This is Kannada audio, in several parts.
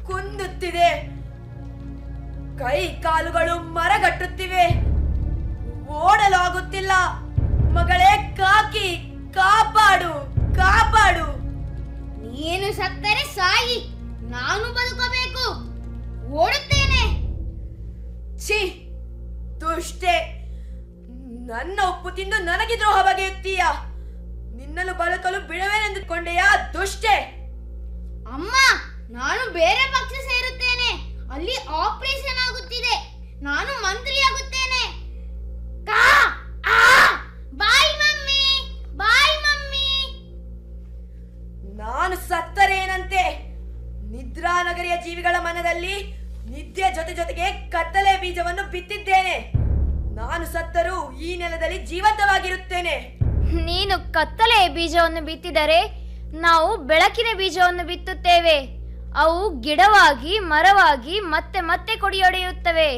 ಕುಂದುತ್ತಿದೆ ಕೈ ಕಾಲುಗಳು ಮರಗಟ್ಟುತ್ತಿವೆ ಓಡಲು ಆಗುತ್ತಿಲ್ಲ ಮಗಳೇ ಕಾಕಿ ಕಾಪಾಡು ಕಾಪಾಡು ನೀನು ಸತ್ತರೆ ಸಾಯಿ ನಾನು ಬದುಕಬೇಕು ಓಡುತ್ತೇನೆ ಛೀ ದುಷ್ಟೆ ನನ್ನ ಉಪ್ಪು ತಿಂದು ನನಗೆ ದ್ರೋಹ ಬಗೆಯುತ್ತೀಯ ನಿನ್ನನ್ನು ಬದುಕಲು ಬಿಡುವೆನೆಂದುಕೊಂಡೆಯಾ ದುಷ್ಟೆ ಅಮ್ಮ ನಾನು ಬೇರೆ ಪಕ್ಷ ಸೇರುತ್ತೇನೆ ಅಲ್ಲಿ ಆಪರೇಷನ್ ಆಗುತ್ತಿದೆ ನಾನು ಮಂತ್ರಿಯಾಗುತ್ತೇನೆ ಕಾ ಆ ಬಾಯ್ ಮಮ್ಮಿ ಬಾಯ್ ಮಮ್ಮಿ ನಾನು ಸತ್ತರೇನಂತೆ ನಿದ್ರಾನಗರಿಯ ಜೀವಿಗಳ ಮನದಲ್ಲಿ ನಿದ್ದೆ ಜೊತೆ ಜೊತೆಗೆ ಕತ್ತಲೆ ಬೀಜವನ್ನು ಬಿತ್ತಿದ್ದೇನೆ ನಾನು ಸತ್ತರೂ ಈ ನೆಲದಲ್ಲಿ ಜೀವಂತವಾಗಿರುತ್ತೇನೆ ನೀನು ಕತ್ತಲೆಯ ಬೀಜವನ್ನು ಬಿತ್ತಿದರೆ ನಾವು ಬೆಳಕಿನ ಬೀಜವನ್ನು ಬಿತ್ತುತ್ತೇವೆ ಅವು ಗಿಡವಾಗಿ ಮರವಾಗಿ ಮತ್ತೆ ಮತ್ತೆ ಕೊಡಿಯೊಡೆಯುತ್ತವೆ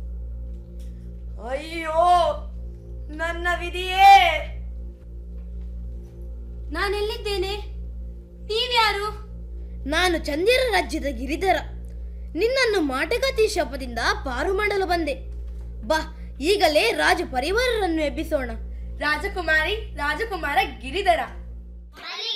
ಅಯ್ಯೋ ನನ್ನ ವಿಧಿಯೇ ನಾನೆಲ್ಲಿದ್ದೇನೆ ನೀವ್ಯಾರು ನಾನು ಚಂದಿರ ರಾಜ್ಯದ ಗಿರಿಧರ ನಿನ್ನನ್ನು ಮಾಟಗಾತಿ ಶಾಪದಿಂದ ಪಾರು ಮಾಡಲು ಬಂದೆ ಬಾ ಈಗಲೇ ರಾಜ ಪರಿವಾರರನ್ನು ಎಬ್ಬಿಸೋಣ ರಾಜಕುಮಾರಿ ರಾಜಕುಮಾರ ಗಿರಿಧರ